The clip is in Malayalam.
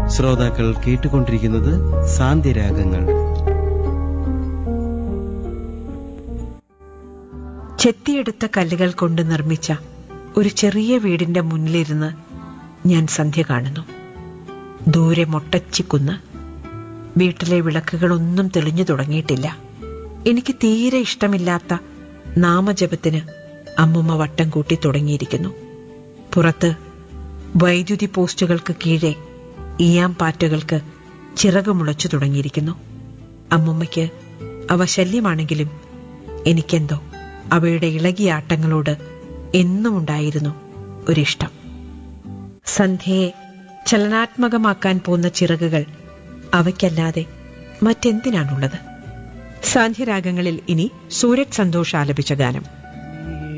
ശ്രോതാക്കൾ കേട്ടുകൊണ്ടിരിക്കുന്നത് സാന്ത്യരാഗങ്ങൾ ചെത്തിയെടുത്ത കല്ലുകൾ കൊണ്ട് നിർമ്മിച്ച ഒരു ചെറിയ വീടിന്റെ മുന്നിലിരുന്ന് ഞാൻ സന്ധ്യ കാണുന്നു ദൂരെ മൊട്ടച്ചിക്കുന്ന് വീട്ടിലെ വിളക്കുകളൊന്നും തെളിഞ്ഞു തുടങ്ങിയിട്ടില്ല എനിക്ക് തീരെ ഇഷ്ടമില്ലാത്ത നാമജപത്തിന് അമ്മുമ്മ വട്ടം കൂട്ടി തുടങ്ങിയിരിക്കുന്നു പുറത്ത് വൈദ്യുതി പോസ്റ്റുകൾക്ക് കീഴെ ഈയാം പാറ്റുകൾക്ക് ചിറക് മുളച്ചു തുടങ്ങിയിരിക്കുന്നു അമ്മുമ്മയ്ക്ക് അവ ശല്യമാണെങ്കിലും എനിക്കെന്തോ അവയുടെ ഇളകിയ ആട്ടങ്ങളോട് എന്നും ഉണ്ടായിരുന്നു ഒരിഷ്ടം സന്ധ്യയെ ചലനാത്മകമാക്കാൻ പോന്ന ചിറകുകൾ അവയ്ക്കല്ലാതെ മറ്റെന്തിനാണുള്ളത് സാന്ധ്യരാഗങ്ങളിൽ ഇനി സൂരജ് സന്തോഷ് ആലപിച്ച ഗാനം